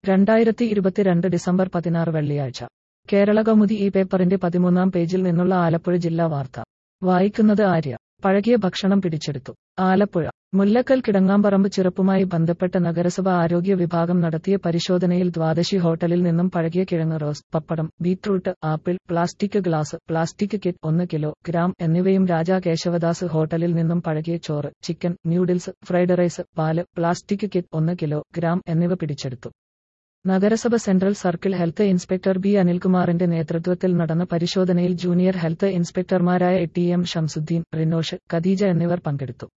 രണ്ടായിരത്തി ഇരുപത്തിരണ്ട് ഡിസംബർ പതിനാറ് വെള്ളിയാഴ്ച കേരള കൗമുദി ഈ പേപ്പറിന്റെ പതിമൂന്നാം പേജിൽ നിന്നുള്ള ആലപ്പുഴ ജില്ലാ വാർത്ത വായിക്കുന്നത് ആര്യ പഴകിയ ഭക്ഷണം പിടിച്ചെടുത്തു ആലപ്പുഴ മുല്ലക്കൽ കിടങ്ങാമ്പറമ്പ് ചെറുപ്പുമായി ബന്ധപ്പെട്ട നഗരസഭ ആരോഗ്യ വിഭാഗം നടത്തിയ പരിശോധനയിൽ ദ്വാദശി ഹോട്ടലിൽ നിന്നും പഴകിയ കിഴങ്ങ് റോസ് പപ്പടം beetroot apple plastic glass plastic kit ഒന്ന് കിലോ ഗ്രാം എന്നിവയും രാജാ കേശവദാസ് ഹോട്ടലിൽ നിന്നും പഴകിയ ചോറ് ചിക്കൻ ന്യൂഡിൽസ് ഫ്രൈഡ് റൈസ് പാല് പ്ലാസ്റ്റിക് കിറ്റ് ഒന്ന് കിലോ ഗ്രാം എന്നിവ പിടിച്ചെടുത്തു നഗരസഭ central circle health inspector B അനിൽകുമാറിന്റെ നേതൃത്വത്തിൽ നടന്ന പരിശോധനയിൽ ജൂനിയർ ഹെൽത്ത് ഇൻസ്പെക്ടർമാരായ ടി എം ഷംസുദ്ദീൻ റിനോഷ് ഖദീജ എന്നിവർ പങ്കെടുത്തു